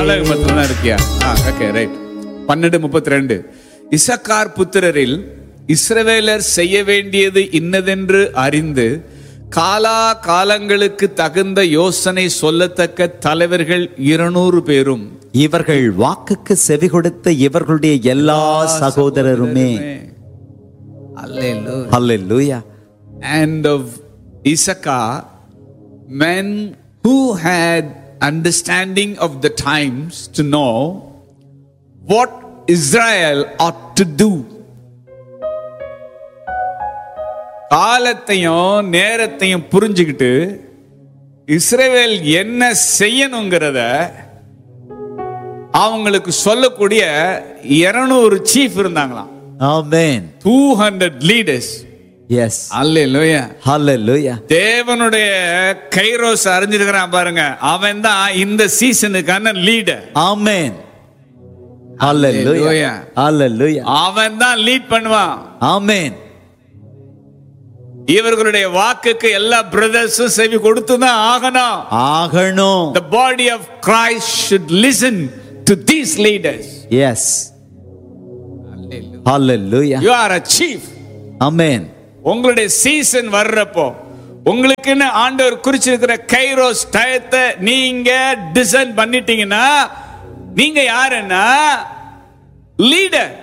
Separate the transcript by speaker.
Speaker 1: அழகு மட்டும் தான் இருக்கியா ஓகே ரைட் பன்னெண்டு முப்பத்தி ரெண்டு இசக்கார் புத்திரரில் இஸ்ரவேலர் செய்ய வேண்டியது இன்னதென்று அறிந்து காலா காலங்களுக்கு தகுந்த யோசனை சொல்லத்தக்க தலைவர்கள் இருநூறு பேரும்
Speaker 2: இவர்கள் வாக்குக்கு செவி கொடுத்த இவர்களுடைய எல்லா சகோதரருமே
Speaker 1: அல்லேலூயா
Speaker 2: ஹalleluya
Speaker 1: and of Issachar, men who had understanding of the times to know what Israel ought to do. காலத்தையும் நேரத்தையும் புரிஞ்சுக்கிட்டு இஸ்ரேவேல் என்ன செய்யணுங்கிறத அவங்களுக்கு சொல்லக்கூடிய 200 சீஃப் இருந்தாங்களாம்
Speaker 2: amen
Speaker 1: two hundred leaders
Speaker 2: yes
Speaker 1: hallelujah
Speaker 2: ஹalleluya
Speaker 1: தேவனுடைய கைரோஸ் அறிஞ்சிருக்கிறான் பாருங்க அவன் தான் இந்த சீசனுக்கான லீடர்
Speaker 2: ஆமென் ஹalleluya
Speaker 1: Hallelujah.
Speaker 2: ஹalleluya
Speaker 1: அவன் தான் லீட் பண்ணுவான்
Speaker 2: ஆமென்
Speaker 1: இவர்களுடைய வாக்குக்கு எல்லா பிரதர்ஸும் செவி கொடுத்து தான் ஆகணும்
Speaker 2: ஆகணும்
Speaker 1: the body of Christ should listen to these leaders
Speaker 2: yes ஹalleluya
Speaker 1: you are a chief
Speaker 2: amen
Speaker 1: உங்களுடைய சீசன் வர்றப்போ உங்களுக்குன்னு ஆண்டவர் குறிச்சிருக்கிற கைரோஸ் டயத்தை நீங்க டிசைன் பண்ணிட்டீங்கன்னா நீங்க யாருன்னா லீடர்